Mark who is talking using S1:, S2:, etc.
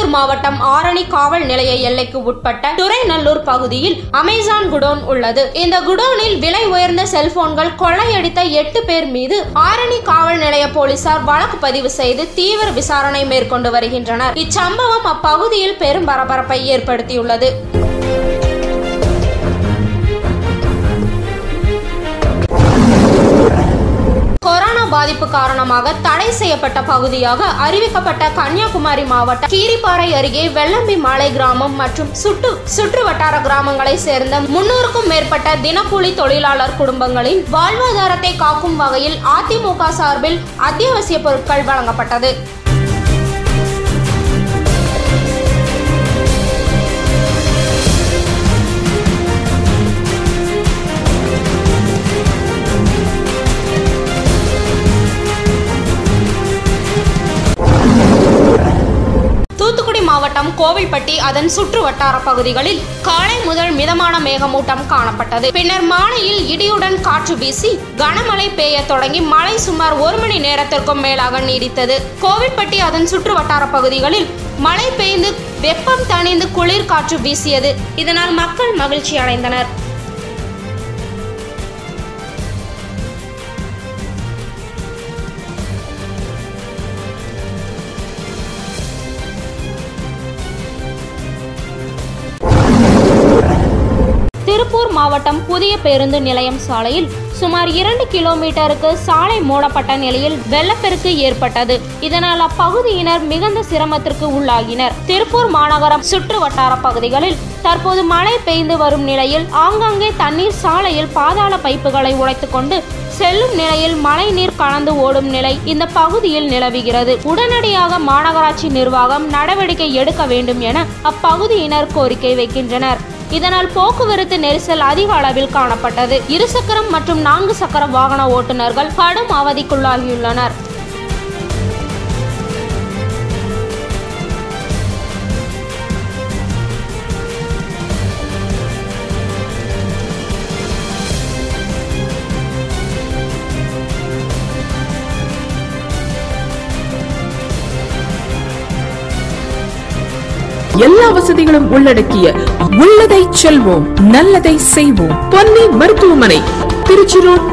S1: திருப்பூர் மாவட்டம் ஆரணி காவல் நிலைய எல்லைக்கு உட்பட்ட துரைநல்லூர் பகுதியில் அமேசான் குடோன் உள்ளது இந்த குடோனில் விலை உயர்ந்த செல்போன்கள் கொள்ளையடித்த எட்டு பேர் மீது ஆரணி காவல் நிலைய போலீசார் வழக்கு பதிவு செய்து தீவிர விசாரணை மேற்கொண்டு வருகின்றனர் இச்சம்பவம் அப்பகுதியில் பெரும் பரபரப்பை ஏற்படுத்தியுள்ளது கொரோனா பாதிப்பு காரணமாக தடை செய்யப்பட்ட பகுதியாக அறிவிக்கப்பட்ட கன்னியாகுமரி மாவட்டம் கீரிப்பாறை அருகே வெள்ளம்பி மாலை கிராமம் மற்றும் சுற்று சுற்று வட்டார கிராமங்களை சேர்ந்த முன்னூறுக்கும் மேற்பட்ட தினக்கூலி தொழிலாளர் குடும்பங்களின் வாழ்வாதாரத்தை காக்கும் வகையில் அதிமுக சார்பில் அத்தியாவசிய பொருட்கள் வழங்கப்பட்டது தூத்துக்குடி மாவட்டம் கோவில்பட்டி அதன் சுற்று வட்டார பகுதிகளில் காலை முதல் மிதமான மேகமூட்டம் காணப்பட்டது பின்னர் மாலையில் இடியுடன் காற்று வீசி கனமழை பெய்ய தொடங்கி மழை சுமார் ஒரு மணி நேரத்திற்கும் மேலாக நீடித்தது கோவில்பட்டி அதன் சுற்று வட்டார பகுதிகளில் மழை பெய்து வெப்பம் தணிந்து குளிர் காற்று வீசியது இதனால் மக்கள் மகிழ்ச்சி அடைந்தனர் திருப்பூர் மாவட்டம் புதிய பேருந்து நிலையம் சாலையில் சுமார் இரண்டு கிலோமீட்டருக்கு சாலை மூடப்பட்ட நிலையில் வெள்ளப்பெருக்கு ஏற்பட்டது இதனால் அப்பகுதியினர் மிகுந்த சிரமத்திற்கு உள்ளாகினர் திருப்பூர் மாநகரம் சுற்று வட்டார பகுதிகளில் தற்போது மழை பெய்து வரும் நிலையில் ஆங்காங்கே தண்ணீர் சாலையில் பாதாள பைப்புகளை உடைத்துக்கொண்டு செல்லும் நிலையில் மழை நீர் கலந்து ஓடும் நிலை இந்த பகுதியில் நிலவுகிறது உடனடியாக மாநகராட்சி நிர்வாகம் நடவடிக்கை எடுக்க வேண்டும் என அப்பகுதியினர் கோரிக்கை வைக்கின்றனர் இதனால் போக்குவரத்து நெரிசல் அதிக அளவில் காணப்பட்டது இருசக்கரம் மற்றும் நான்கு சக்கர வாகன ஓட்டுநர்கள் கடும் அவதிக்குள்ளாகியுள்ளனர்
S2: எல்லா வசதிகளும் உள்ளடக்கிய உள்ளதை செல்வோம் நல்லதை செய்வோம் பொன்னி மருத்துவமனை திருச்சி ரோட்